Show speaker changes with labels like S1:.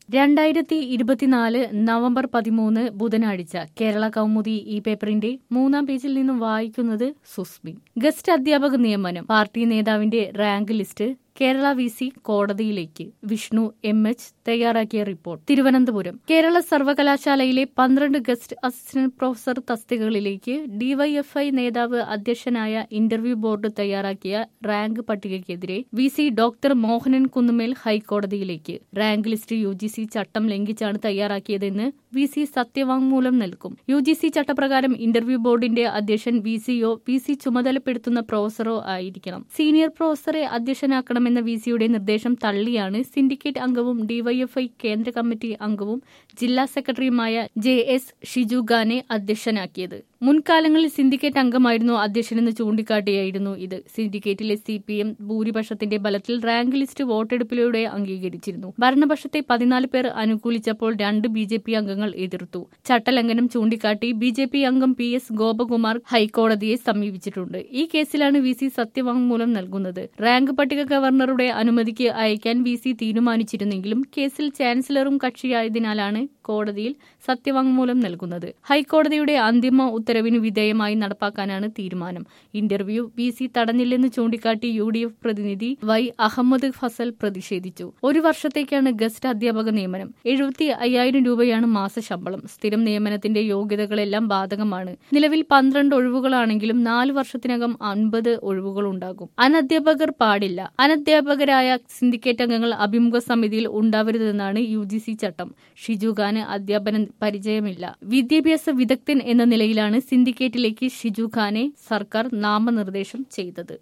S1: രണ്ടായിരത്തി ഇരുപത്തിനാല് നവംബർ പതിമൂന്ന് ബുധനാഴ്ച കേരള കൗമുദി ഈ പേപ്പറിന്റെ മൂന്നാം പേജിൽ നിന്നും വായിക്കുന്നത് സുസ്മിൻ ഗസ്റ്റ് അധ്യാപക നിയമനം പാർട്ടി നേതാവിന്റെ rank list Kerala V C കോടതിയിലേക്ക് വിഷ്ണു എം എച്ച് തയ്യാറാക്കിയ റിപ്പോർട്ട് തിരുവനന്തപുരം കേരള സർവകലാശാലയിലെ പന്ത്രണ്ട് ഗസ്റ്റ് അസിസ്റ്റന്റ് പ്രൊഫസർ തസ്തികകളിലേക്ക് ഡിവൈഎഫ്ഐ നേതാവ് അധ്യക്ഷനായ ഇന്റർവ്യൂ ബോർഡ് തയ്യാറാക്കിയ റാങ്ക് പട്ടികയ്ക്കെതിരെ V C doctor Mohanan Kunnumel ഹൈക്കോടതിയിലേക്ക് rank list U G C ചട്ടം ലംഘിച്ചാണ് തയ്യാറാക്കിയതെന്ന് വി സി സത്യവാങ്മൂലം നൽകും യു ജി സി ചട്ടപ്രകാരം ഇന്റർവ്യൂ ബോർഡിന്റെ അധ്യക്ഷൻ വി സിയോ വി സി ചുമതലപ്പെടുത്തുന്ന പ്രൊഫസറോ ആയിരിക്കണം സീനിയർ പ്രൊഫസറെ അധ്യക്ഷനാക്കണമെന്ന വി സിയുടെ നിർദ്ദേശം തള്ളിയാണ് സിൻഡിക്കേറ്റ് അംഗവും ഡിവൈഎഫ്ഐ കേന്ദ്ര കമ്മിറ്റി അംഗവും ജില്ലാ സെക്രട്ടറിയുമായ ജെ എസ് ഷിജുഖാനെ അധ്യക്ഷനാക്കിയത് മുൻകാലങ്ങളിൽ സിൻഡിക്കേറ്റ് അംഗമായിരുന്നു അധ്യക്ഷനെന്ന് ചൂണ്ടിക്കാട്ടിയായിരുന്നു ഇത് സിൻഡിക്കേറ്റിലെ സി പി എം ഭൂരിപക്ഷത്തിന്റെ ബലത്തിൽ റാങ്ക് ലിസ്റ്റ് വോട്ടെടുപ്പിലൂടെ അംഗീകരിച്ചിരുന്നു ഭരണപക്ഷത്തെ പതിനാല് പേർ അനുകൂലിച്ചപ്പോൾ രണ്ട് ബി ജെ പി അംഗങ്ങൾ എതിർത്തു ചട്ടലംഘനം ചൂണ്ടിക്കാട്ടി ബി ജെ പി അംഗം പി എസ് ഗോപകുമാർ ഹൈക്കോടതിയെ സമീപിച്ചിട്ടുണ്ട് ഈ കേസിലാണ് വി സി സത്യവാങ്മൂലം നൽകുന്നത് റാങ്ക് പട്ടിക ഗവർണറുടെ അനുമതിക്ക് അയക്കാൻ വി സി തീരുമാനിച്ചിരുന്നെങ്കിലും കേസിൽ ചാൻസലറും കക്ഷിയായതിനാലാണ് കോടതിയിൽ സത്യവാങ്മൂലം നൽകുന്നത് ഹൈക്കോടതിയുടെ അന്തിമ ഉത്തരവിന് വിധേയമായി നടപ്പാക്കാനാണ് തീരുമാനം ഇന്റർവ്യൂ വി സി തടഞ്ഞില്ലെന്ന് ചൂണ്ടിക്കാട്ടി യു ഡി എഫ് പ്രതിനിധി വൈ അഹമ്മദ് ഫസൽ പ്രതിഷേധിച്ചു ഒരു വർഷത്തേക്കാണ് ഗസ്റ്റ് അധ്യാപക നിയമനം എഴുപത്തി അയ്യായിരം രൂപയാണ് മാസശമ്പളം സ്ഥിരം നിയമനത്തിന്റെ യോഗ്യതകളെല്ലാം ബാധകമാണ് നിലവിൽ പന്ത്രണ്ട് ഒഴിവുകളാണെങ്കിലും നാല് വർഷത്തിനകം അൻപത് ഒഴിവുകൾ ഉണ്ടാകും അനധ്യാപകർ പാടില്ല അനധ്യാപകരായ സിൻഡിക്കേറ്റ് അംഗങ്ങൾ അഭിമുഖ സമിതിയിൽ ഉണ്ടാവരുതെന്നാണ് യു ജി സി ചട്ടം ഷിജുഖാന് അധ്യാപന പരിചയമില്ല വിദ്യാഭ്യാസ വിദഗ്ധൻ എന്ന നിലയിലാണ് സിൻഡിക്കേറ്റിലേക്ക് ഷിജു ഖാനെ സർക്കാർ നാമനിർദ്ദേശം ചെയ്തത്